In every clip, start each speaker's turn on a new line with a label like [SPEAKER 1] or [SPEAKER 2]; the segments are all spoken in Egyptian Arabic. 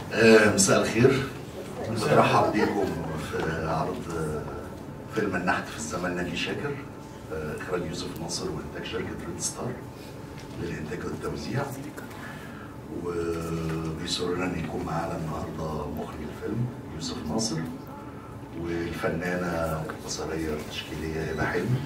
[SPEAKER 1] آه، مساء الخير برحب بيكم في عرض آه، فيلم النحت في الزمن ناجي شاكر آه، اخراج يوسف ناصر وانتاج شركه ريد ستار للانتاج والتوزيع وبيسرنا ان يكون معانا النهارده مخرج الفيلم يوسف ناصر والفنانه البصريه التشكيليه هبه حلمي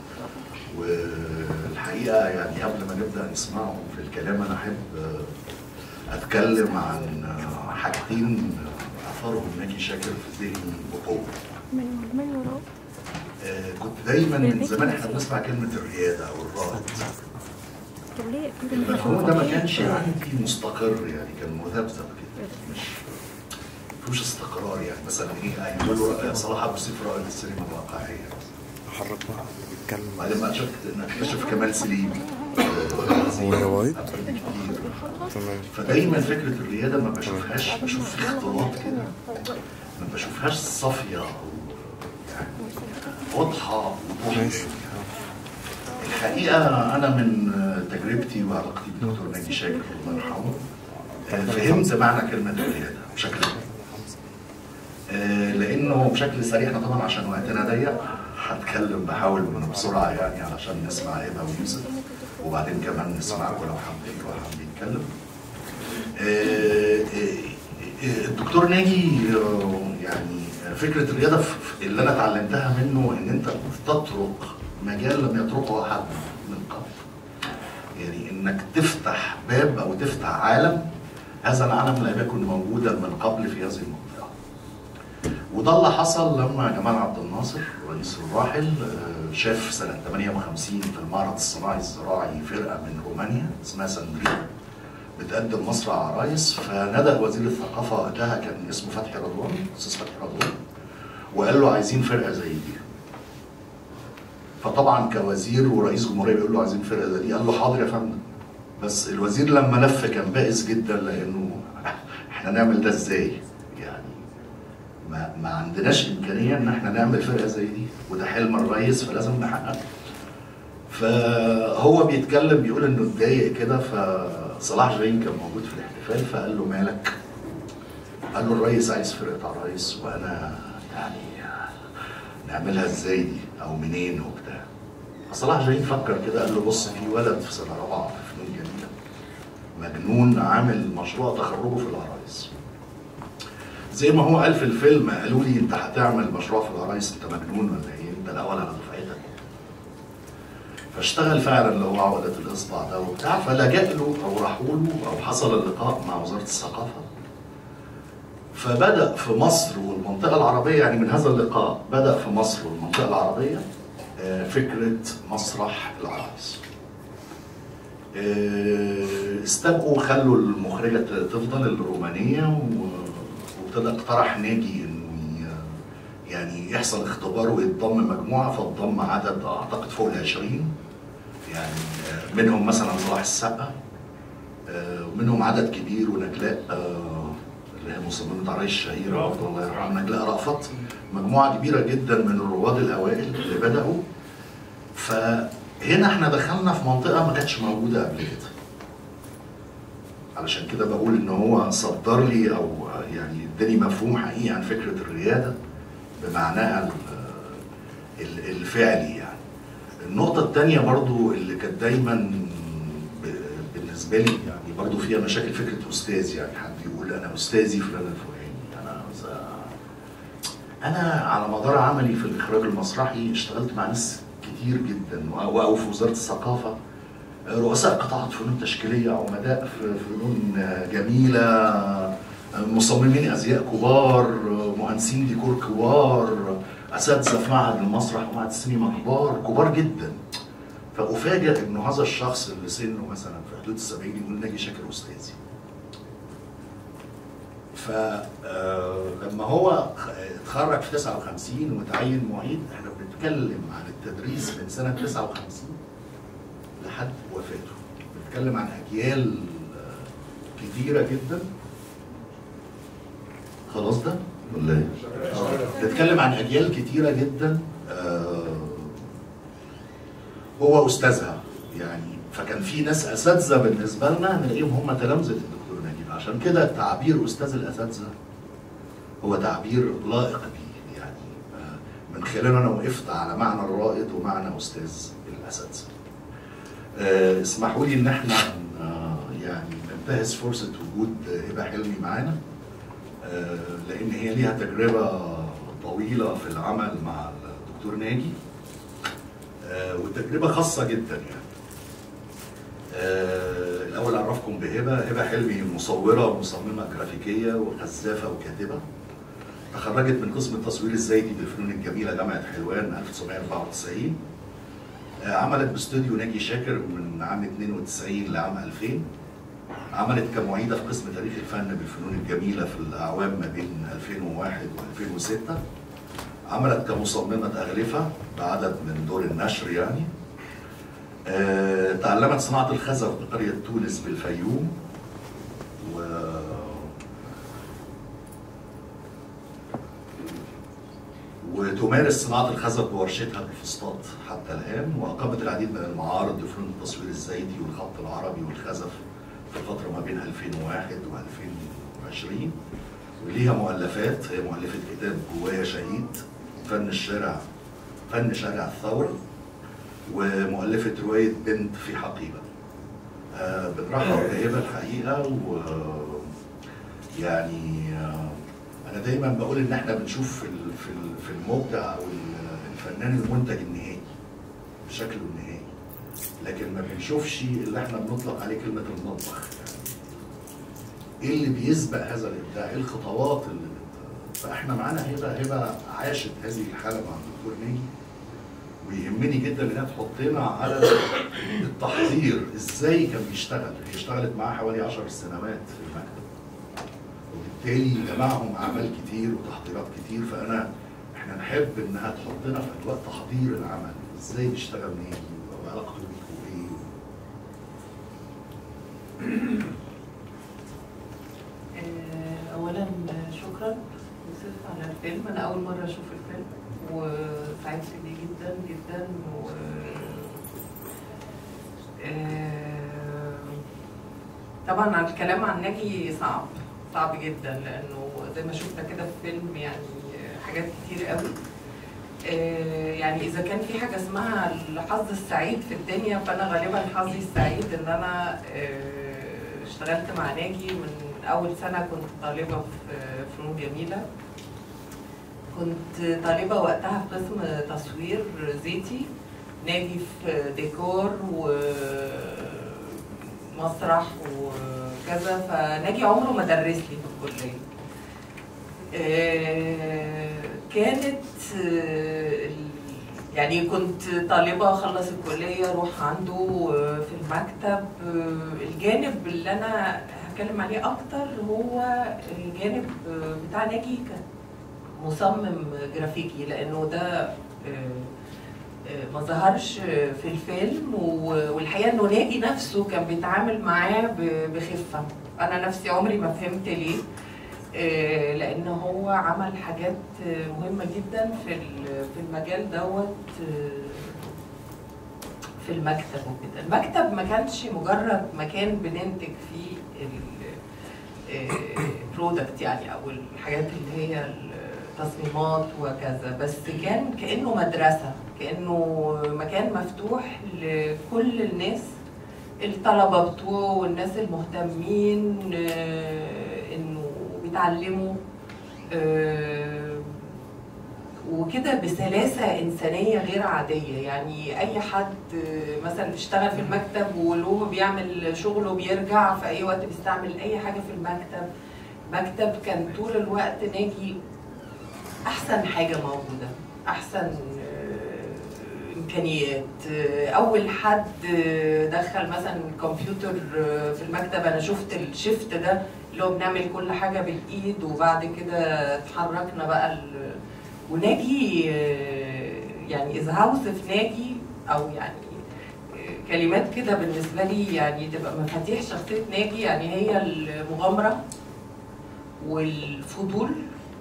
[SPEAKER 1] والحقيقه يعني قبل ما نبدا نسمعهم في الكلام انا احب آه، اتكلم عن آه، حاجتين اثرهم ناجي شاكر في ذهني بقوه
[SPEAKER 2] من من وراء
[SPEAKER 1] آه، كنت دايما من زمان احنا بنسمع كلمه الرياده او الرائد
[SPEAKER 2] طب ليه كل
[SPEAKER 1] المفهوم ده ما كانش عندي مستقر يعني كان مذبذب كده مش مفيهوش استقرار يعني مثلا ايه يقولوا صلاح ابو سيف رائد السينما الواقعيه
[SPEAKER 3] حرك بقى بيتكلم
[SPEAKER 1] بعدين بقى شفت ان اكتشف كمال سليم
[SPEAKER 3] هو وايد؟
[SPEAKER 1] أكتر بكتير.
[SPEAKER 3] تمام
[SPEAKER 1] فدايما فكره الرياده ما بشوفهاش بشوف في اختلاط كده ما بشوفهاش صافيه او يعني واضحه وضوح
[SPEAKER 3] ماشي
[SPEAKER 1] الحقيقه انا من تجربتي وعلاقتي بالدكتور ناجي شاكر الله يرحمه آه، فهمت معنى كلمه الرياده بشكل عام. آه، لانه بشكل سريع احنا طبعا عشان وقتنا ضيق هتكلم بحاول من بسرعه يعني علشان نسمع هبه ويوسف وبعدين كمان نسمعكم لو حابين لو حابين يتكلم. آه، آه، آه، الدكتور ناجي آه، يعني فكره الرياضه في- في- اللي انا اتعلمتها منه ان انت تطرق مجال لم يطرقه احد من قبل. يعني انك تفتح باب او تفتح عالم هذا العالم لا يكن موجودا من قبل في هذه المنطقه. وده اللي حصل لما جمال عبد الناصر رئيس الراحل آه، شاف سنه 58 في المعرض الصناعي الزراعي فرقه من رومانيا اسمها سندريا بتقدم مسرح عرايس فندى وزير الثقافه وقتها كان اسمه فتحي رضوان استاذ فتحي رضوان وقال له عايزين فرقه زي دي فطبعا كوزير ورئيس جمهوريه بيقول له عايزين فرقه زي دي قال له حاضر يا فندم بس الوزير لما لف كان بائس جدا لانه احنا نعمل ده ازاي يعني ما, ما عندناش امكانيه ان احنا نعمل فرقه زي دي وده حلم الرئيس فلازم نحققه فهو بيتكلم بيقول انه اتضايق كده فصلاح جايين كان موجود في الاحتفال فقال له مالك؟ قال له الرئيس عايز فرقه عرايس وانا يعني نعملها ازاي دي او منين وبتاع فصلاح جايين فكر كده قال له بص في ولد في سنه رابعه في فنون جميله مجنون عامل مشروع تخرجه في العرايس زي ما هو قال في الفيلم قالوا لي انت هتعمل مشروع في العرايس انت مجنون ولا ايه انت الاول على دفعتك فاشتغل فعلا اللي هو عقدة الاصبع ده وبتاع فلجأ له او راحوا له او حصل اللقاء مع وزاره الثقافه فبدأ في مصر والمنطقة العربية يعني من هذا اللقاء بدأ في مصر والمنطقة العربية آه، فكرة مسرح العرايس. آه، استبقوا خلوا المخرجة تفضل الرومانية و- وابتدى اقترح ناجي انه ي- يعني يحصل اختبار ويتضم مجموعة فاتضم عدد اعتقد فوق ال 20 يعني آه، منهم مثلا صلاح السقا آه، ومنهم عدد كبير ونجلاء آه، اللي هي مصممة عرايس الشهيرة برضه الله يرحمها نجلاء رأفت مجموعة كبيرة جدا من الرواد الأوائل اللي بدأوا فهنا احنا دخلنا في منطقة ما كانتش موجودة قبل كده علشان كده بقول ان هو صدر لي او يعني اداني مفهوم حقيقي عن فكرة الريادة بمعناها ال- ال- الفعلي يعني النقطة التانية برضو اللي كانت دايما ب- بالنسبة لي يعني برضو فيها مشاكل فكرة أستاذ يعني حد يقول أنا أستاذي فلان الفلاني أنا ز- أنا على مدار عملي في الإخراج المسرحي اشتغلت مع ناس كتير جدا و- أو في وزارة الثقافة رؤساء قطاعات فنون تشكيلية عمداء في فنون جميلة مصممين أزياء كبار مهندسين ديكور كبار أساتذة في معهد المسرح ومعهد السينما كبار كبار جدا فأفاجئ إنه هذا الشخص اللي سنه مثلا في حدود السبعين يقول ناجي شاكر أستاذي فلما هو اتخرج في 59 وتعين معيد احنا بنتكلم عن التدريس من سنة 59 لحد وفاته بنتكلم عن أجيال آه، كتيرة جدا خلاص ده ولا ايه؟ آه، بنتكلم عن أجيال كتيرة جدا آه، هو أستاذها يعني فكان في ناس أساتذة بالنسبة لنا نلاقيهم هم تلامذة الدكتور نجيب عشان كده تعبير استاذ الاساتذه هو تعبير لائق بيه يعني آه، من خلاله انا وقفت على معنى الرائد ومعنى استاذ الاساتذه. آه، اسمحوا لي ان احنا آه، يعني ننتهز فرصه وجود هبه حلمي معانا آه، لان هي ليها تجربه طويله في العمل مع الدكتور ناجي آه، وتجربه خاصه جدا يعني. آه، الاول اعرفكم بهبه هبه حلمي مصوره ومصممه جرافيكيه وخزافه وكاتبه تخرجت من قسم التصوير الزيتي بالفنون الجميله جامعه حلوان 1994 آه، عملت باستوديو ناجي شاكر من عام 92 لعام 2000 عملت كمعيده في قسم تاريخ الفن بالفنون الجميله في الاعوام ما بين 2001 و2006 عملت كمصممه اغلفه بعدد من دور النشر يعني آه، تعلمت صناعة الخزف بقرية تونس بالفيوم و وتمارس صناعة الخزف بورشتها بالفسطاط حتى الآن وأقامت العديد من المعارض لفنون التصوير الزيتي والخط العربي والخزف في الفترة ما بين 2001 و 2020 وليها مؤلفات هي مؤلفة كتاب جوايا شهيد فن الشارع فن شارع الثورة ومؤلفة رواية بنت في حقيبة آه بنرحب بهبة الحقيقة و يعني آه أنا دايما بقول إن إحنا بنشوف في ال- في ال- في المبدع أو ال- الفنان المنتج النهائي بشكله النهائي لكن ما بنشوفش اللي إحنا بنطلق عليه كلمة المطبخ يعني إيه اللي بيسبق هذا الإبداع؟ إيه الخطوات اللي بت... فإحنا معانا هبة هبة عاشت هذه الحالة مع الدكتور ناجي ويهمني جدا انها تحطنا على التحضير ازاي كان بيشتغل هي اشتغلت معاه حوالي 10 سنوات في المكتب وبالتالي جمعهم اعمال كتير وتحضيرات كتير فانا احنا نحب انها تحطنا في اجواء تحضير العمل ازاي بيشتغل ناجي وعلاقته بيكوا ايه
[SPEAKER 4] آه، اولا شكرا يوسف على الفيلم انا اول مره اشوف الفيلم وسعدت بيه جدا جدا و آه، طبعا عن الكلام عن ناجي صعب صعب جدا لانه زي ما شفنا كده في فيلم يعني حاجات كتير قوي آه، يعني اذا كان في حاجه اسمها الحظ السعيد في الدنيا فانا غالبا حظي السعيد ان انا آه، اشتغلت مع ناجي من اول سنه كنت طالبه في فنون جميله كنت طالبه وقتها في قسم تصوير زيتي ناجي في ديكور ومسرح وكذا فناجي عمره ما درس لي في الكليه آه، كانت آه، ال- يعني كنت طالبة أخلص الكلية أروح عنده آه، في المكتب آه، الجانب اللي أنا هتكلم عليه أكتر هو الجانب آه، بتاع ناجي كمصمم جرافيكي لأنه ده آه، آه، ما ظهرش في الفيلم و- والحقيقة إنه ناجي نفسه كان بيتعامل معاه ب- بخفة أنا نفسي عمري ما فهمت ليه آه، لان هو عمل حاجات آه، مهمه جدا في ال- في المجال دوت آه، في المكتب وكده المكتب ما كانش مجرد مكان بننتج فيه البرودكت يعني او الحاجات اللي هي التصميمات وكذا بس كان كانه مدرسه كانه مكان مفتوح لكل الناس الطلبه بتوعه والناس المهتمين آه، انه بيتعلموا آه، وكده بسلاسه انسانيه غير عاديه يعني اي حد آه، مثلا بيشتغل في المكتب وله بيعمل شغله بيرجع في اي وقت بيستعمل اي حاجه في المكتب مكتب كان طول الوقت ناجي احسن حاجه موجوده احسن آه، امكانيات آه، اول حد آه، دخل مثلا كمبيوتر آه، في المكتب انا شفت الشيفت ده اللي هو بنعمل كل حاجه بالايد وبعد كده اتحركنا بقى ال- وناجي آه، يعني اذا هوصف ناجي او يعني آه، كلمات كده بالنسبه لي يعني تبقى مفاتيح شخصيه ناجي يعني هي المغامره والفضول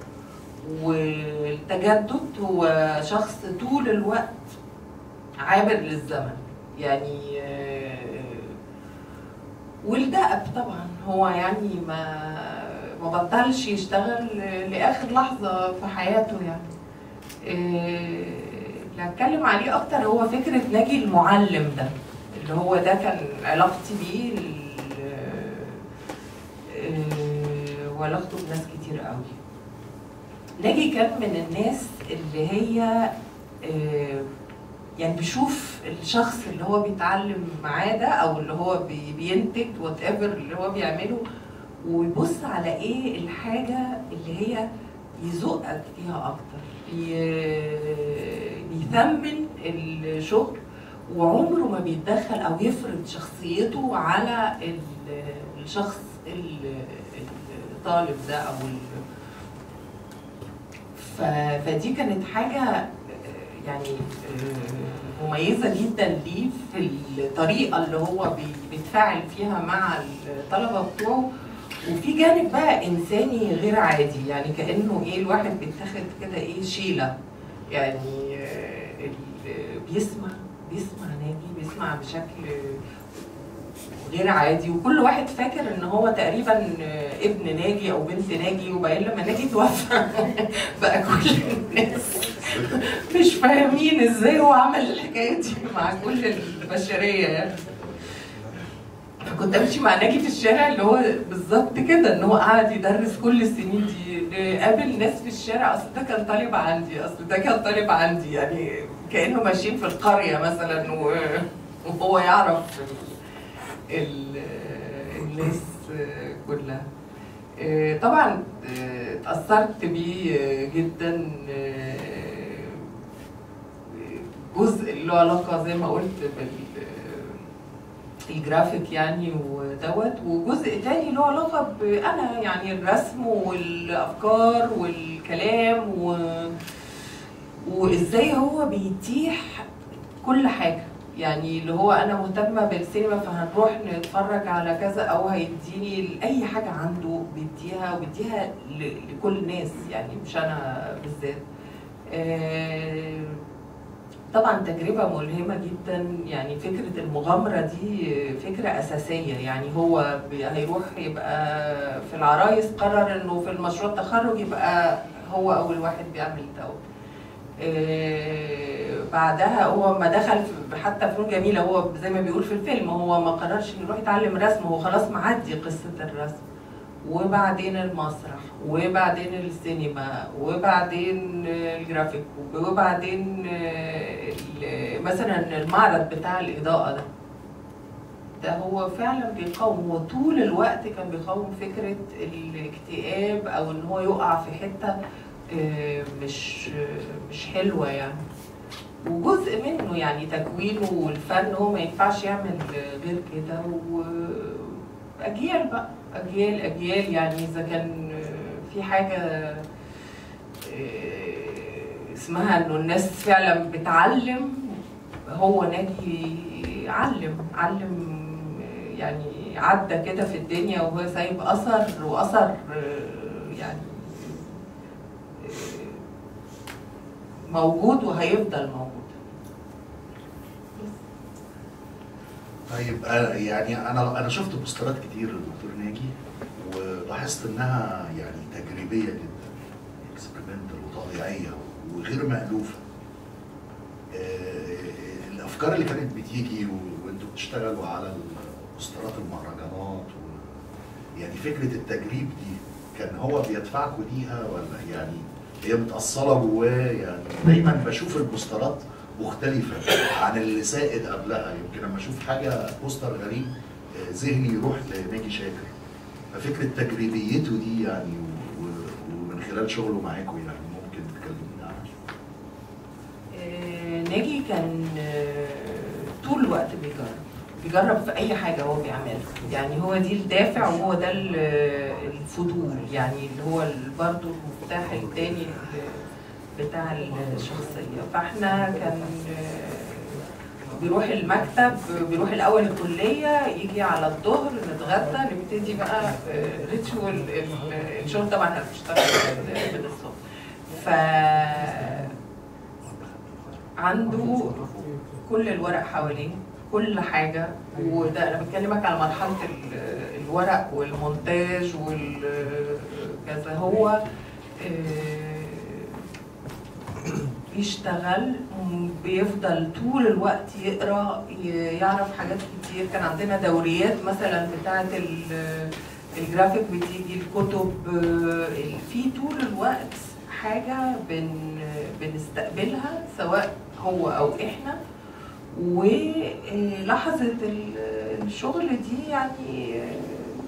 [SPEAKER 4] والتجدد هو شخص طول الوقت عابر للزمن يعني آه، والدأب طبعا هو يعني ما ما بطلش يشتغل لاخر لحظه في حياته يعني إيه، اللي هتكلم عليه اكتر هو فكره ناجي المعلم ده اللي هو ده كان علاقتي بيه ال- إيه، وعلاقته بناس كتير قوي ناجي كان من الناس اللي هي إيه، يعني بيشوف الشخص اللي هو بيتعلم معاه ده او اللي هو بي- بينتج وات ايفر اللي هو بيعمله ويبص على ايه الحاجه اللي هي يزقك فيها اكتر ي- بيثمن الشغل وعمره ما بيتدخل او يفرض شخصيته على ال- الشخص ال- الطالب ده او ال- ف- فدي كانت حاجه آه، يعني آه، مميزه جدا ليه في الطريقه اللي هو بي- بيتفاعل فيها مع الطلبه بتوعه وفي جانب بقى انساني غير عادي يعني كانه ايه الواحد بيتاخد كده ايه شيله يعني آه، ال- بيسمع بيسمع ناجي بيسمع بشكل غير عادي وكل واحد فاكر ان هو تقريبا آه، ابن ناجي او بنت ناجي وبعدين لما ناجي توفى بقى كل الناس مش فاهمين ازاي هو عمل الحكايه دي مع كل البشريه يعني فكنت امشي مع ناجي في الشارع اللي هو بالظبط كده ان هو قاعد يدرس كل السنين دي قابل ناس في الشارع اصل ده كان طالب عندي اصل ده كان طالب عندي يعني كانه ماشيين في القريه مثلا و- وهو يعرف ال- الناس كلها آه، طبعا آه، اتأثرت بيه آه، جدا آه، جزء له علاقة زي ما قلت بال الجرافيك يعني ودوت وجزء تاني له علاقة بأنا يعني الرسم والأفكار والكلام و... وإزاي هو بيتيح كل حاجة يعني اللي هو أنا مهتمة بالسينما فهنروح نتفرج على كذا أو هيديني أي حاجة عنده بيديها وبيديها ل... لكل الناس يعني مش أنا بالذات آه، طبعا تجربة ملهمة جدا يعني فكرة المغامرة دي فكرة أساسية يعني هو بي- هيروح يبقى في العرايس قرر إنه في المشروع التخرج يبقى هو أول واحد بيعمل دوت آه، بعدها هو ما دخل في- حتى فنون جميلة هو زي ما بيقول في الفيلم هو ما قررش إنه يروح يتعلم رسم هو خلاص معدي قصة الرسم وبعدين المسرح وبعدين السينما وبعدين الجرافيك وبعدين ال- مثلا المعرض بتاع الإضاءة ده ده هو فعلا بيقاوم هو طول الوقت كان بيقاوم فكرة الاكتئاب أو إن هو يقع في حتة آه، مش مش حلوة يعني وجزء منه يعني تكوينه والفن هو ما ينفعش يعمل غير كده وأجيال بقى أجيال أجيال يعني إذا كان في حاجة آه، اسمها إنه الناس فعلا بتعلم هو ناجي علم علم آه، يعني عدى كده في الدنيا وهو سايب أثر وأثر آه، يعني آه، موجود وهيفضل موجود
[SPEAKER 1] طيب أنا- يعني انا انا شفت بوسترات كتير للدكتور ناجي ولاحظت انها يعني تجريبيه جدا اكسبيرمنتال وطبيعيه وغير مألوفه آه، الافكار اللي كانت بتيجي و- وانتوا بتشتغلوا على بوسترات المهرجانات و- يعني فكره التجريب دي كان هو بيدفعكم ليها ولا يعني هي متأصلة جواه يعني دايما بشوف البوسترات مختلفة عن اللي سائد قبلها يمكن لما اشوف حاجة بوستر غريب آه، ذهني يروح لناجي شاكر ففكرة تجريبيته دي يعني و- و- ومن خلال شغله معاكم يعني ممكن تكلمينا عنها
[SPEAKER 4] آه، ناجي كان آه، طول الوقت بيجرب بيجرب في اي حاجه هو بيعملها يعني هو دي الدافع وهو ده ال- الفضول يعني اللي هو ال- برضه المفتاح التاني ال- بتاع الشخصيه فاحنا كان آه، بيروح المكتب بيروح الاول الكليه يجي على الظهر نتغدى نبتدي بقى ريتشوال الشغل طبعا احنا بنشتغل من الصبح ف عنده كل الورق حواليه كل حا وده انا بكلمك على مرحله ال- الورق والمونتاج والكذا هو آه، بيشتغل م- بيفضل طول الوقت يقرا ي- يعرف حاجات كتير كان عندنا دوريات مثلا بتاعه ال- الجرافيك بتيجي الكتب آه، في طول الوقت حاجه بن بنستقبلها سواء هو او احنا ولحظه ال- الشغل دي يعني آه،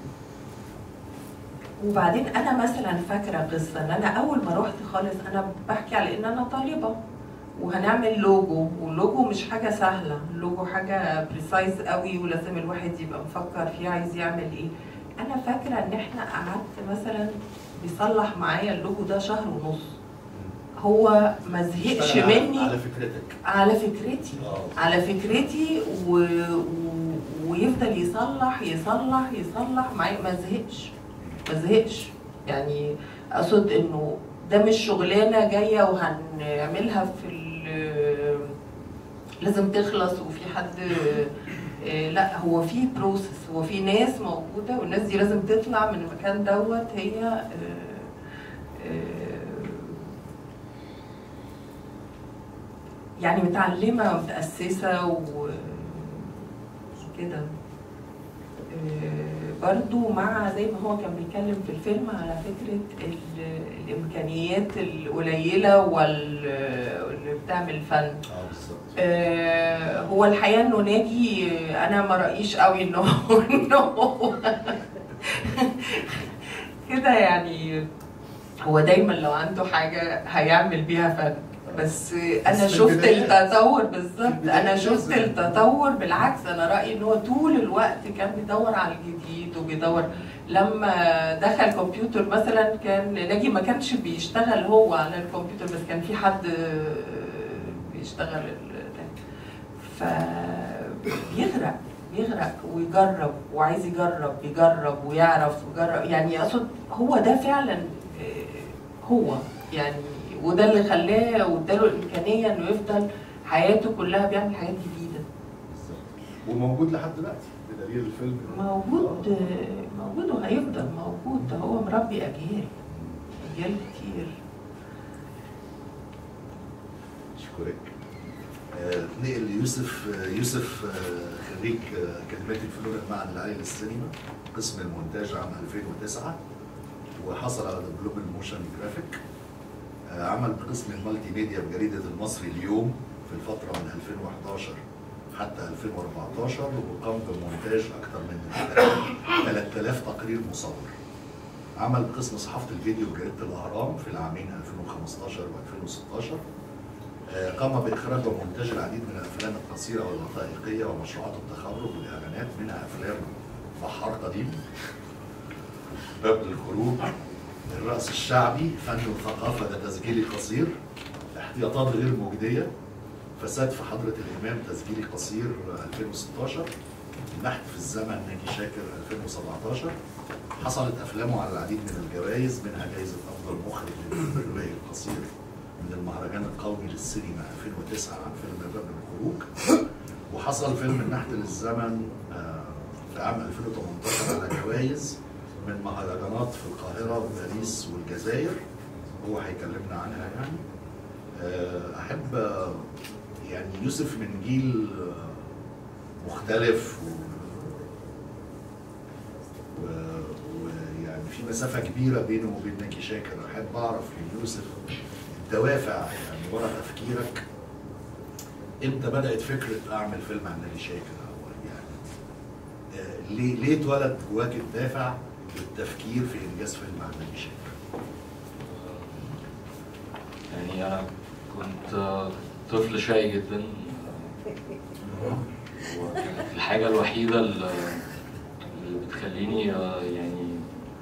[SPEAKER 4] وبعدين انا مثلا فاكره قصه ان انا اول ما رحت خالص انا بحكي على ان انا طالبه وهنعمل لوجو واللوجو مش حاجه سهله اللوجو حاجه بريسايز قوي ولازم الواحد يبقى مفكر فيه عايز يعمل ايه انا فاكره ان احنا قعدت مثلا بيصلح معايا اللوجو ده شهر ونص هو ما زهقش
[SPEAKER 5] اشتغل على-
[SPEAKER 4] مني
[SPEAKER 5] على فكرتك
[SPEAKER 4] على فكرتي
[SPEAKER 5] اه
[SPEAKER 4] على فكرتي و... و... ويفضل يصلح يصلح يصلح معايا ما زهقش ما زهقش يعني اقصد انه ده مش شغلانه جايه وهنعملها في ال... لازم تخلص وفي حد آه، لا هو في بروسس هو في ناس موجوده والناس دي لازم تطلع من المكان دوت هي آه، آه، يعني متعلمه ومتاسسه و- وكده آه، برضو مع زي ما هو كان بيتكلم في الفيلم على فكرة ال- الإمكانيات القليلة واللي بتعمل فن
[SPEAKER 5] اه بالظبط
[SPEAKER 4] آه، هو الحقيقة إنه ناجي آه، أنا ما رأيش قوي إنه إنه هو كده يعني هو دايما لو عنده حاجة هيعمل بيها فن بس انا
[SPEAKER 5] بس في
[SPEAKER 4] شفت
[SPEAKER 5] البداية-
[SPEAKER 4] التطور
[SPEAKER 5] في
[SPEAKER 4] بالظبط
[SPEAKER 5] البداية
[SPEAKER 4] انا شفت
[SPEAKER 5] لازم.
[SPEAKER 4] التطور بالعكس انا رايي ان هو طول الوقت كان بيدور على الجديد وبيدور لما دخل كمبيوتر مثلا كان ناجي ما كانش بيشتغل هو على الكمبيوتر بس كان في حد بيشتغل ال- ده فبيغرق بيغرق ويجرب وعايز يجرب يجرب ويعرف ويجرب يعني اقصد هو ده فعلا آه، هو يعني وده اللي خلاه واداله الامكانيه انه يفضل حياته كلها بيعمل حاجات جديده
[SPEAKER 5] بالظبط وموجود لحد دلوقتي بدليل الفيلم
[SPEAKER 4] موجود آه، موجود وهيفضل موجود ده هو مربي اجيال اجيال كتير
[SPEAKER 1] اشكرك آه، نقل ليوسف آه، يوسف آه، خريج آه، اكاديميه الفنون المعهد العالي للسينما قسم المونتاج عام 2009 وحصل على دبلوم الموشن جرافيك آه، عمل بقسم المالتي ميديا بجريده المصري اليوم في الفتره من 2011 حتى 2014 وقام بمونتاج اكثر من 3000 تقرير مصور عمل بقسم صحافه الفيديو بجريده الاهرام في العامين 2015 و2016 آه، قام بإخراج ومونتاج العديد من الأفلام القصيرة والوثائقية ومشروعات التخرج والإعلانات منها أفلام بحار قديم باب للخروج الرأس الشعبي فن وثقافة ده تسجيلي قصير احتياطات غير مجدية فساد في حضرة الإمام تسجيلي قصير 2016 البحث في الزمن ناجي شاكر 2017 حصلت أفلامه على العديد من الجوائز منها جائزة أفضل مخرج للفيلم الروائي القصير من المهرجان القومي للسينما 2009 عن فيلم باب الخروج وحصل فيلم النحت للزمن آه، في عام 2018 على جوائز من مهرجانات في القاهرة وباريس والجزائر هو هيكلمنا عنها يعني آه، أحب آه، يعني يوسف من جيل آه، مختلف و و- ويعني في مسافة كبيرة بينه وبين ناجي شاكر أحب أعرف من يوسف الدوافع يعني ورا تفكيرك امتى بدأت فكرة أعمل فيلم عن ناجي شاكر أو يعني آه، ليه ليه اتولد جواك الدافع للتفكير في إنجاز فيلم عن ناجي شاكر؟
[SPEAKER 6] يعني أنا كنت طفل شقي جدا وكانت الحاجة الوحيدة اللي اللي بتخليني آه، يعني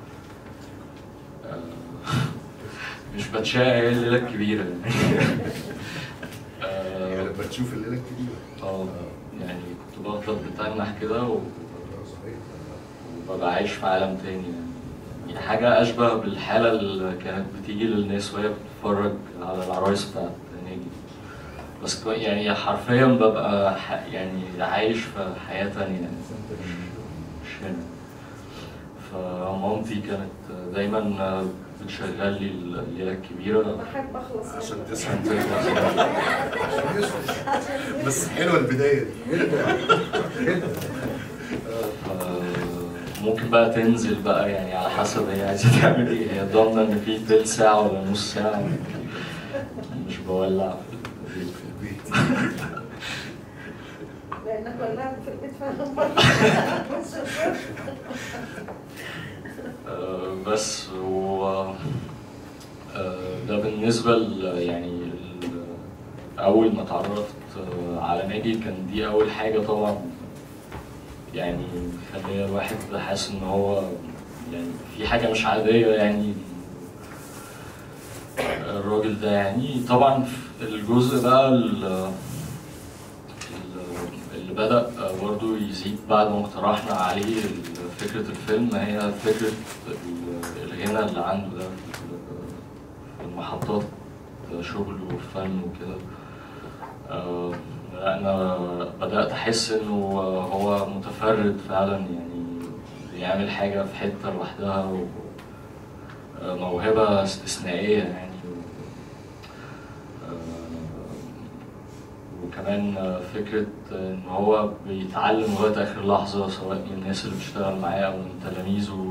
[SPEAKER 6] آه، مش بتشقى هي الليلة الكبيرة يعني آه،
[SPEAKER 1] يعني لما تشوف الليلة الكبيرة
[SPEAKER 6] اه يعني كنت بفضل بتنح كده و- وببقى عايش في عالم تاني يعني. يعني حاجة أشبه بالحالة اللي كانت بتيجي للناس وهي بتتفرج على العرايس بتاعت ناجي بس كو- يعني حرفيا ببقى ح... يعني عايش في حياة تانية يعني مش مش هنا فمامتي كانت دايما بتشغل لي الليلة الكبيرة
[SPEAKER 2] بحب اخلص
[SPEAKER 5] عشان
[SPEAKER 2] منه.
[SPEAKER 5] تسمع
[SPEAKER 6] عشان تخلص
[SPEAKER 5] بس حلوه البدايه دي
[SPEAKER 6] ف- ممكن بقى تنزل بقى يعني على حسب هي عايزة تعمل ايه هي ضامنة ان في تلت ساعة ولا نص ساعة مش بولع في البيت
[SPEAKER 2] لانك ولعت في البيت فعلا
[SPEAKER 6] آه، بس و آه، ده بالنسبة ل يعني ال- أول ما اتعرفت آه، على ناجي كان دي أول حاجة طبعا يعني خليها الواحد حاسس إن هو يعني في حاجة مش عادية يعني الراجل ده يعني طبعا في الجزء بقى ال- ال- اللي بدأ برضه يزيد بعد ما اقترحنا عليه فكرة الفيلم هي فكرة ال- الغنى اللي عنده ده في في المحطات شغل وفن وكده آه، أنا بدأت أحس إنه هو متفرد فعلا يعني بيعمل حاجة في حتة لوحدها و آه، موهبة استثنائية يعني آه، وكمان آه، فكرة إن هو بيتعلم لغاية آخر لحظة سواء من الناس اللي بتشتغل معاه أو من تلاميذه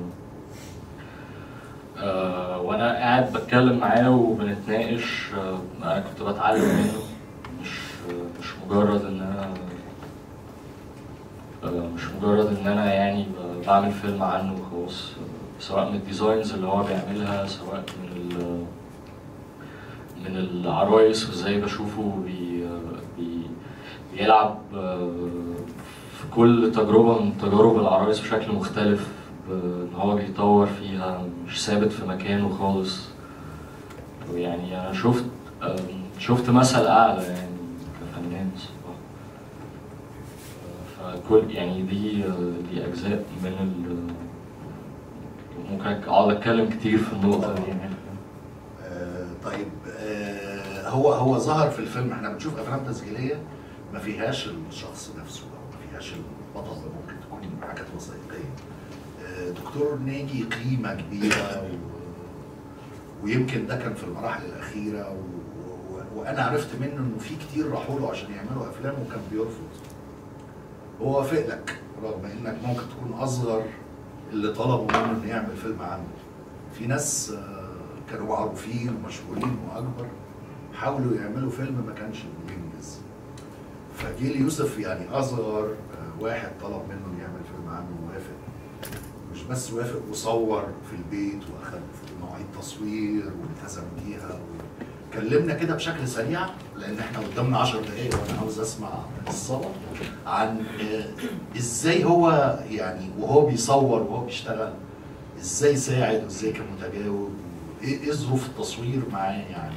[SPEAKER 6] آه، وأنا قاعد بتكلم معاه وبنتناقش آه، أنا كنت بتعلم منه مش آه، مش مجرد إن أنا آه، مش مجرد إن أنا يعني ب- بعمل فيلم عنه وخلاص آه، سواء من الديزاينز اللي هو بيعملها سواء من ال من العرايس وازاي بشوفه بي بي بيلعب آه، في كل تجربة من تجارب العرايس بشكل مختلف ان هو بيطور فيها مش ثابت في مكانه خالص ويعني انا شفت آم، شفت مثل اعلى يعني كفنان الصراحة آه، فكل يعني دي آه، دي اجزاء من ال ممكن اقعد اتكلم كتير في النقطة دي يعني
[SPEAKER 1] آه، طيب آه، هو هو ظهر في الفيلم احنا بنشوف افلام تسجيليه ما فيهاش الشخص نفسه او ما فيهاش البطل ممكن تكون حاجات وثائقيه آه، دكتور ناجي قيمه كبيره و... ويمكن ده كان في المراحل الاخيره و... و... وانا عرفت منه انه في كتير راحوا له عشان يعملوا افلام وكان بيرفض هو وافق لك رغم انك ممكن تكون اصغر اللي طلبوا منه انه يعمل فيلم عنه في ناس آه، كانوا معروفين ومشهورين واكبر حاولوا يعملوا فيلم ما كانش بينجز فجيل يوسف يعني اصغر آه، واحد طلب منه يعمل فيلم عنه ووافق مش بس وافق وصور في البيت واخد مواعيد تصوير والتزم بيها كلمنا كده بشكل سريع لان احنا قدامنا 10 دقائق وانا عاوز اسمع الصلاة عن آه، ازاي هو يعني وهو بيصور وهو بيشتغل ازاي ساعد وازاي كان متجاوب ايه ايه ظروف التصوير معاه يعني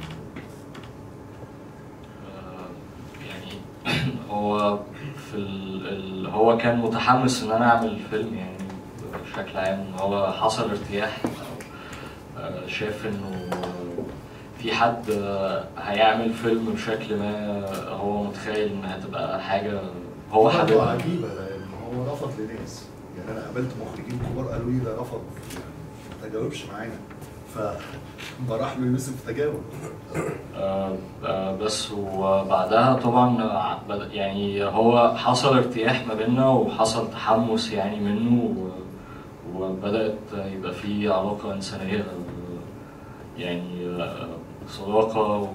[SPEAKER 6] آه، يعني هو في ال... ال... هو كان متحمس ان انا اعمل فيلم يعني بشكل عام ان هو حصل ارتياح آه، شاف انه في حد آه، هيعمل فيلم بشكل ما هو متخيل ان هتبقى حاجه هو
[SPEAKER 5] برضه
[SPEAKER 6] حاببها
[SPEAKER 5] عجيبه لان هو رفض لناس يعني انا قابلت مخرجين كبار قالوا لي ده رفض يعني ما تجاوبش معانا فما راح له يوسف تجاوب
[SPEAKER 6] آه، آه، بس وبعدها طبعا آه، بد- يعني هو حصل ارتياح ما بيننا وحصل تحمس يعني منه و- وبدأت يبقى في علاقة إنسانية آه، يعني آه، صداقة و-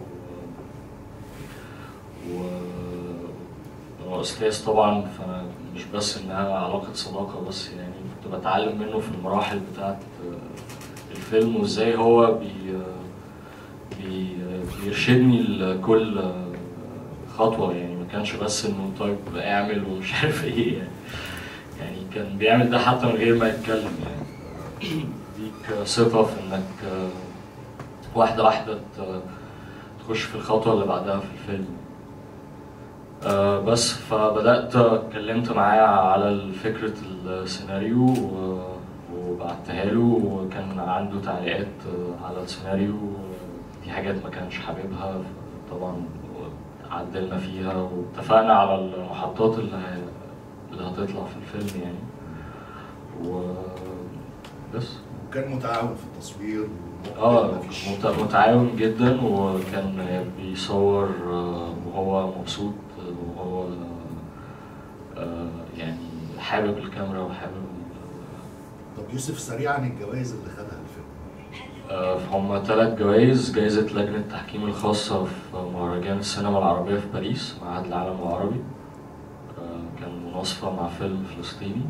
[SPEAKER 6] و- هو أستاذ طبعا فأنا مش بس إنها علاقة صداقة بس يعني كنت بتعلم منه في المراحل بتاعت آه، الفيلم وإزاي هو بي بي- بيرشدني لكل خطوة يعني ما كانش بس إنه طيب اعمل ومش عارف إيه يعني يعني كان بيعمل ده حتى من غير ما يتكلم يعني يديك ثقة في إنك واحدة واحدة ت- تخش في الخطوة اللي بعدها في الفيلم آه، بس فبدأت اتكلمت معاه على فكرة السيناريو و- وبعتها له وكان عنده تعليقات آه، على السيناريو في حاجات ما كانش حاببها طبعا عدلنا فيها واتفقنا على المحطات اللي ه- اللي هتطلع في الفيلم يعني و بس
[SPEAKER 5] وكان متعاون في التصوير
[SPEAKER 6] اه
[SPEAKER 5] مفيش
[SPEAKER 6] مت- متعاون جدا وكان بيصور آه، وهو مبسوط وهو آه، يعني حابب الكاميرا وحابب
[SPEAKER 5] طب يوسف سريعا الجوائز اللي خدها الفيلم
[SPEAKER 6] آه، هم ثلاث جوائز جائزة لجنة التحكيم الخاصة في مهرجان السينما العربية في باريس معهد العالم العربي آه، كان مناصفة مع فيلم فلسطيني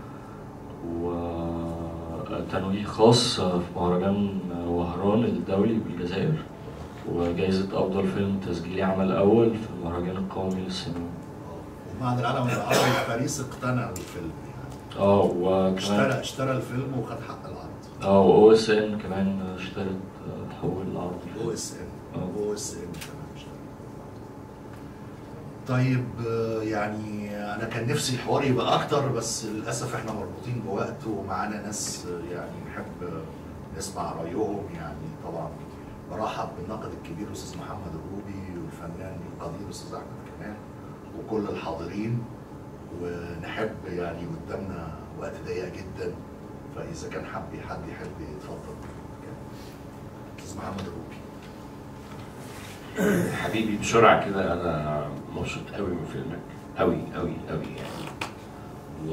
[SPEAKER 6] وتنويه خاص آه، في مهرجان وهران الدولي بالجزائر وجائزة أفضل فيلم تسجيلي عمل أول في المهرجان القومي للسينما
[SPEAKER 5] آه. ومعهد العالم العربي في باريس اقتنع بالفيلم يعني
[SPEAKER 6] اه وكمان
[SPEAKER 5] اشترى اشترى الفيلم وخد حق العرض
[SPEAKER 6] اه و اس ان كمان اشترت آه، حقوق العرض
[SPEAKER 5] او اس ان
[SPEAKER 6] آه.
[SPEAKER 5] او اس ان كمان اشترى طيب آه، يعني انا كان نفسي الحوار يبقى اكتر بس للاسف احنا مربوطين بوقت ومعانا ناس آه، يعني نحب آه، نسمع رايهم يعني طبعا برحب بالناقد الكبير الاستاذ محمد الروبي والفنان القدير الاستاذ احمد كمال وكل الحاضرين ونحب يعني قدامنا وقت ضيق جدا فاذا كان حب حد يحب يتفضل استاذ محمد الروبي
[SPEAKER 7] حبيبي بسرعة كده أنا مبسوط قوي من فيلمك قوي قوي قوي يعني و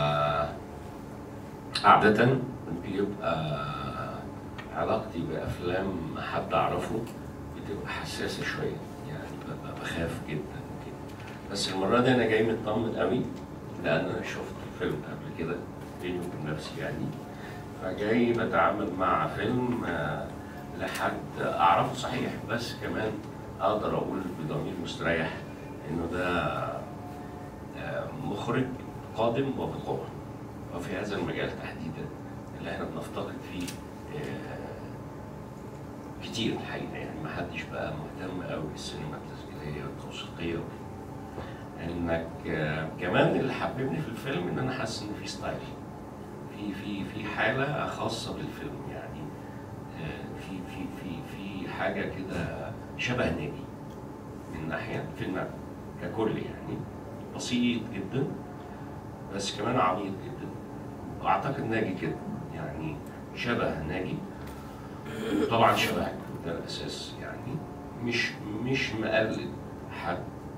[SPEAKER 7] عادة بيبقى علاقتي بأفلام حد أعرفه بتبقى حساسة شوية يعني ببقى بخاف جدا كده بس المرة دي أنا جاي مطمن قوي لأن أنا شفت الفيلم قبل كده بيني وبين نفسي يعني فجاي بتعامل مع فيلم آه، لحد أعرفه صحيح بس كمان أقدر أقول بضمير مستريح إنه ده آه، مخرج قادم وبقوة وفي هذا المجال تحديدا اللي احنا بنفتقد فيه آه، كتير الحقيقة يعني ما حدش بقى مهتم قوي بالسينما التسجيلية والتوثيقية انك آه، كمان اللي حببني في الفيلم ان انا حاسس ان في ستايل في في في حالة خاصة بالفيلم يعني آه، في في في في حاجة كده شبه ناجي من ناحية فيلم ككل يعني بسيط جدا بس كمان عميق جدا واعتقد ناجي كده يعني شبه ناجي وطبعا شبهك ده الاساس يعني مش مش مقلد حد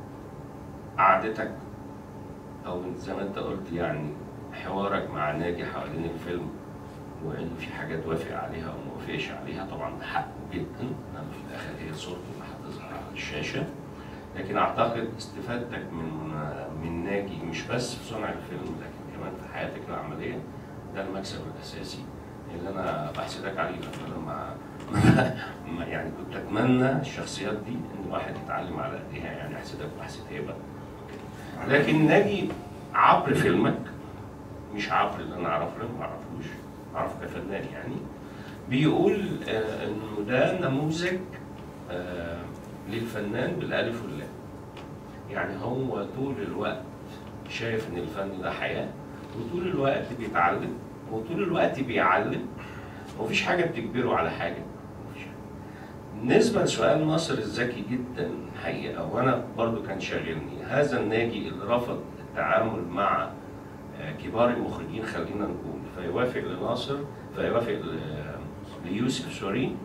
[SPEAKER 7] قعدتك او زي ما انت قلت يعني حوارك مع ناجي حوالين الفيلم وانه في حاجات وافق عليها او ما وافقش عليها طبعا ده حقه جدا لان في الاخر هي صورته اللي هتظهر على الشاشه لكن اعتقد استفادتك من من ناجي مش بس في صنع الفيلم لكن كمان في حياتك العمليه ده المكسب الاساسي اللي انا بحسدك عليه لان انا ما ما- يعني كنت اتمنى الشخصيات دي ان الواحد يتعلم على ايديها يعني احسدك واحسد هبه لكن ناجي عبر فيلمك مش عبر اللي انا اعرفه لأن ما اعرفوش اعرفه كفنان يعني بيقول آه انه ده نموذج آه للفنان بالالف واللام يعني هو طول الوقت شايف ان الفن ده حياه وطول الوقت بيتعلم وطول الوقت بيعلم ومفيش حاجه بتجبره على حاجه مفيش حاجة. بالنسبه لسؤال ناصر الذكي جدا حقيقه وانا برضو كان شاغلني هذا الناجي اللي رفض التعامل مع آه، كبار المخرجين خلينا نقول فيوافق لناصر فيوافق ل- ليوسف سوري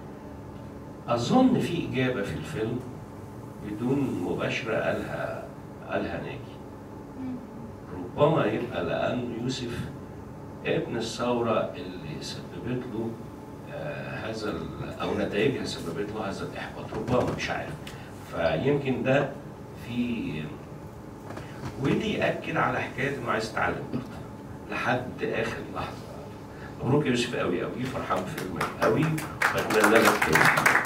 [SPEAKER 7] اظن في اجابه في الفيلم بدون مباشره قالها قالها ناجي ربما يبقى لان يوسف ابن الثوره اللي سببت له آه، هذا ال- او نتائجها سببت له هذا الاحباط ربما مش عارف فيمكن ده في ودي ياكد على حكايه انه عايز يتعلم لحد اخر لحظه مبروك يا يوسف قوي قوي فرحان بفيلمك قوي واتمنى لك التوفيق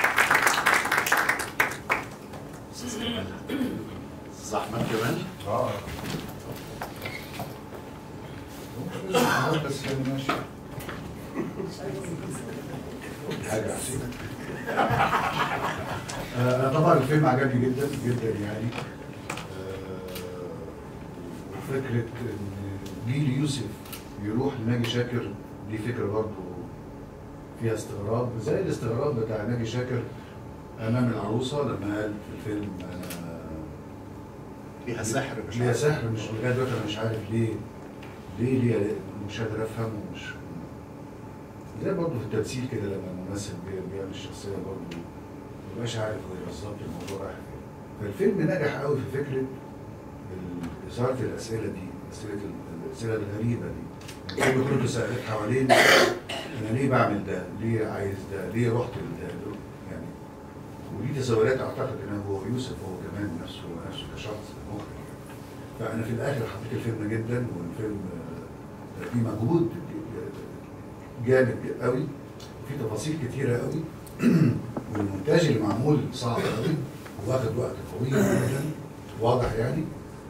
[SPEAKER 5] استاذ كمال استاذ احمد كمال
[SPEAKER 8] اه بس يعني ماشي حاجة حسين آه طبعا الفيلم عجبني جدا جدا يعني آه وفكرة ان جيل يوسف يروح لناجي شاكر دي فكرة برضه فيها استغراب زي الاستغراب بتاع ناجي شاكر امام العروسة لما قال في الفيلم انا
[SPEAKER 5] فيها سحر مش
[SPEAKER 8] ليها
[SPEAKER 5] عارف.
[SPEAKER 8] سحر مش لغايه دلوقتي انا مش عارف ليه ليه ليه مش قادر افهم ومش زي برضه في التمثيل كده لما الممثل بي- بيعمل الشخصيه برضه ما بيبقاش عارف هو بالظبط الموضوع رايح فين فالفيلم نجح قوي في فكره ال- اثاره الاسئله دي اسئله ال- الاسئله الغريبه دي الفيلم كله سألت حوالين انا ليه بعمل ده؟ ليه عايز ده؟ ليه رحت لده؟ يعني ودي تساؤلات اعتقد ان هو يوسف هو كمان نفسه نفسه كشخص مخرج فانا في الاخر حبيت الفيلم جدا والفيلم آه، فيه مجهود جامد قوي وفي تفاصيل كتيره قوي والمونتاج اللي معمول صعب قوي واخد وقت طويل جدا واضح يعني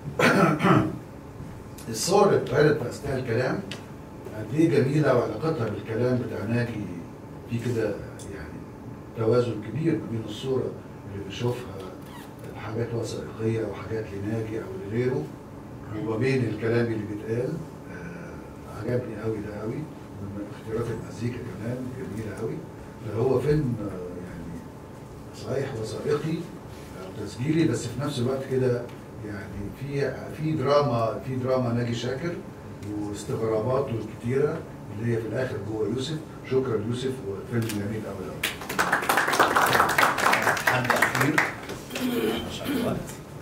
[SPEAKER 8] الصور اللي اتعرضت في اثناء الكلام قد ايه جميله وعلاقتها بالكلام بتاع ناجي في كده يعني توازن كبير ما بين الصوره اللي بنشوفها حاجات وثائقيه وحاجات لناجي او لغيره وما بين الكلام اللي بيتقال آه عجبني قوي ده قوي اختيارات المزيكا كمان جميله قوي فهو فيلم آه يعني صحيح وثائقي او تسجيلي بس في نفس الوقت كده يعني في في دراما في دراما ناجي شاكر واستغراباته الكتيره اللي هي في الاخر جوه يوسف شكرا يوسف وفيلم جميل قوي قوي
[SPEAKER 5] حد اخير عشان الوقت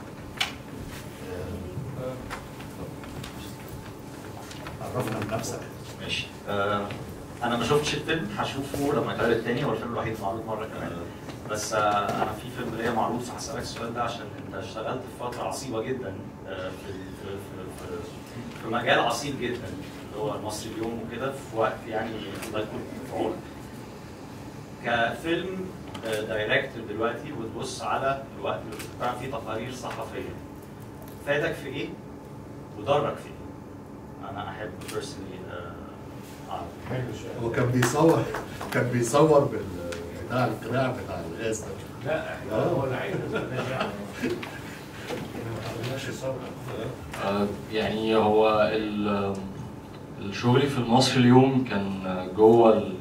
[SPEAKER 5] آه، عرفنا بنفسك
[SPEAKER 9] ماشي آه انا ما شفتش الفيلم هشوفه لما يتعرض تاني هو الفيلم الوحيد معروض مره كمان بس آه انا في فيلم ليا معروض فهسالك السؤال ده عشان انت اشتغلت في فتره عصيبه جدا آه في, في, في, في, في مجال عصيب جدا اللي هو المصري اليوم وكده في وقت يعني الله يكون في عونك كفيلم آه، دايركتور دلوقتي وتبص على الوقت اللي كنت بتعمل فيه تقارير صحفيه فادك في ايه وضرك في ايه؟ انا احب بيرسونلي اعرف
[SPEAKER 5] هو كان بيصور كان بيصور بال بتاع القناع بتاع الغاز ده
[SPEAKER 7] لا احنا هو اللي عايز
[SPEAKER 6] آه، يعني هو ال- الشغل في المصري اليوم كان جوه ال-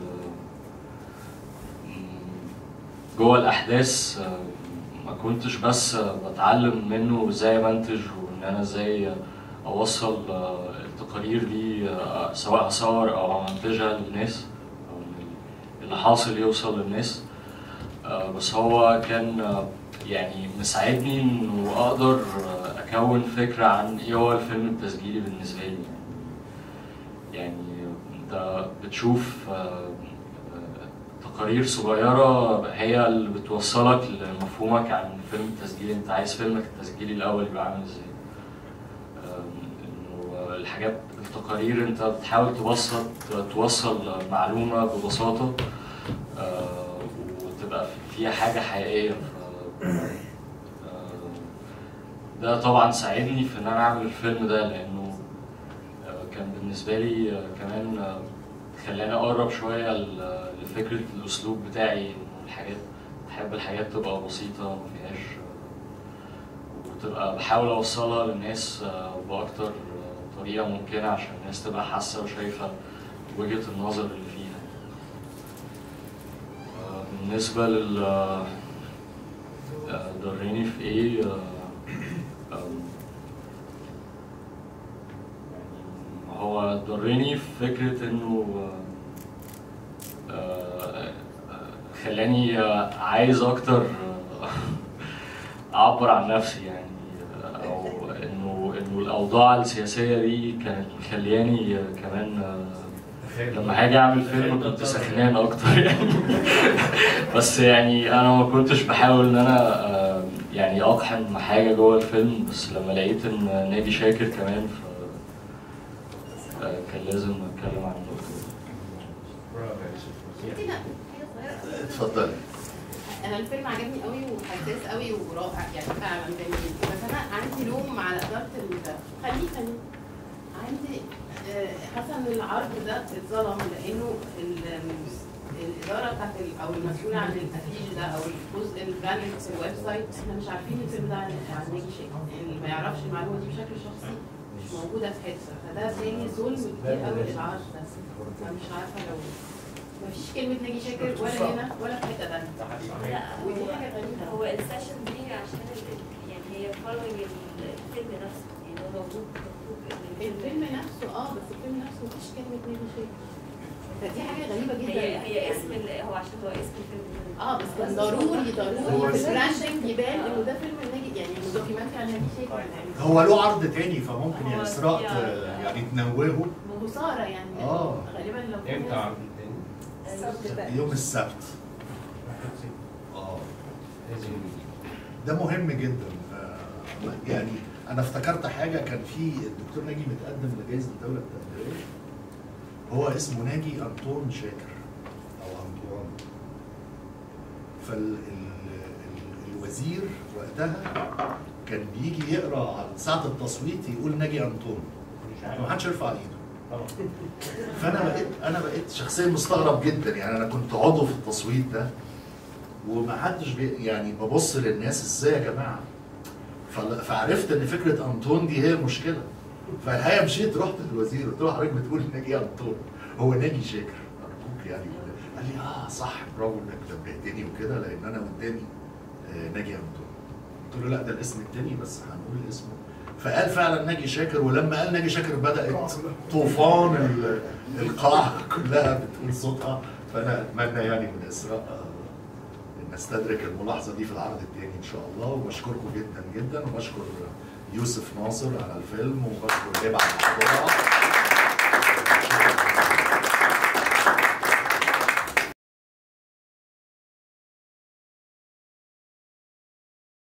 [SPEAKER 6] جوه الأحداث آه، ما كنتش بس بتعلم منه ازاي منتج وان انا ازاي اوصل آه، التقارير دي آه، سواء اصور او امنتجها للناس او إن اللي حاصل يوصل للناس آه، بس هو كان آه، يعني مساعدني انه اقدر آه، اكون فكره عن ايه هو الفيلم التسجيلي بالنسبه لي يعني انت بتشوف آه، آه، تقارير صغيره هي اللي بتوصلك لمفهومك عن الفيلم التسجيلي انت عايز فيلمك التسجيلي الاول يبقى عامل ازاي آم، انه الحاجات التقارير انت بتحاول تبسط توصل معلومه ببساطه آه، وتبقى فيها حاجه حقيقيه ف- آه، ده طبعا ساعدني في ان انا اعمل الفيلم ده لانه آه، كان بالنسبه لي آه، كمان آه، خلاني اقرب شويه ل- لفكره الاسلوب بتاعي انه الحاجات بحب الحاجات تبقى بسيطه ما فيهاش آه، وتبقى بحاول اوصلها للناس آه، باكتر آه، طريقه ممكنه عشان الناس تبقى حاسه وشايفه وجهه النظر اللي فيها آه، بالنسبه لل آه، ضرني في ايه آه، آم، يعني هو ضرني في فكرة انه آه، آه، آه، خلاني آه، عايز اكتر آه، اعبر عن نفسي يعني آه، او انه انه الاوضاع السياسية دي كانت مخلياني آه، كمان آه، لما هاجي اعمل فيلم كنت سخنان اكتر يعني بس يعني انا ما كنتش بحاول ان انا آه، يعني اقحم حاجه جوه الفيلم بس لما لقيت ان نادي شاكر كمان ف آه، كان لازم اتكلم عن النقطه دي
[SPEAKER 10] ممكن حاجه صغيره
[SPEAKER 5] اتفضلي
[SPEAKER 10] انا الفيلم عجبني قوي وحساس قوي ورائع يعني فعلا جميل بس انا عندي لوم على اداره ال خليه خليه عندي آه، حاسه ان العرض ده اتظلم لانه ال- الاداره بتاعت ال- او المسؤوله عن الافيش ده او الجزء البراندنج في الويب سايت احنا مش عارفين الفيلم ده عن عن ناجي شيخ يعني اللي ما يعرفش المعلومه دي بشكل شخصي مش موجوده في حته فده تاني ظلم كتير قوي للعرض ده انا مش عارفه لو مفيش كلمه ناجي شاكر ولا هنا ولا في حته تانيه
[SPEAKER 2] لا
[SPEAKER 10] ودي حاجه غريبه
[SPEAKER 2] هو السيشن دي عشان ال- يعني هي فولوينج الفيلم
[SPEAKER 10] الفيلم نفسه اه بس الفيلم نفسه مفيش كلمه ناجي شاكر فدي حاجه غريبه جدا
[SPEAKER 2] هي هي اسم ال- هو عشان هو اسم الفيلم
[SPEAKER 10] اه بس كان ضروري ضروري
[SPEAKER 8] هو-
[SPEAKER 10] في البراندنج يبان انه ده فيلم ناجي يعني دوكيومنتري عن ناجي شاكر يعني
[SPEAKER 5] هو له عرض تاني فممكن يا
[SPEAKER 2] هو
[SPEAKER 5] اسراء
[SPEAKER 2] في-
[SPEAKER 5] ت- يعني تنوهه
[SPEAKER 10] خساره يعني
[SPEAKER 5] آه.
[SPEAKER 10] غالبا لو في
[SPEAKER 7] امتى
[SPEAKER 10] ناس-
[SPEAKER 7] عرض التاني؟
[SPEAKER 2] السبت ده
[SPEAKER 5] يوم السبت اه
[SPEAKER 7] لازم
[SPEAKER 5] ده مهم جدا آه، يعني انا افتكرت حاجه كان في الدكتور ناجي متقدم لجائزه الدوله التقديريه هو اسمه ناجي انطون شاكر او انطوان فالوزير وقتها كان بيجي يقرا على ساعه التصويت يقول ناجي انطون ما حدش يرفع ايده فانا بقيت انا بقيت شخصيا مستغرب جدا يعني انا كنت عضو في التصويت ده وما حدش بي يعني ببص للناس ازاي يا جماعه فل- فعرفت ان فكره انطون دي هي المشكله فالحقيقه مشيت رحت للوزير قلت له حضرتك بتقول ناجي انطون هو ناجي شاكر ارجوك يعني وكده. قال لي اه صح برافو انك نبهتني وكده لان انا قدامي آه، ناجي انطون قلت له لا ده الاسم التاني بس هنقول اسمه فقال فعلا ناجي شاكر ولما قال ناجي شاكر بدات طوفان ال- القاعه كلها بتقول صوتها فانا اتمنى يعني من اسراء آه، نستدرك الملاحظه دي في العرض الثاني ان شاء الله وبشكركم جدا جدا وبشكر يوسف ناصر على الفيلم وبشكر هبه على الصورة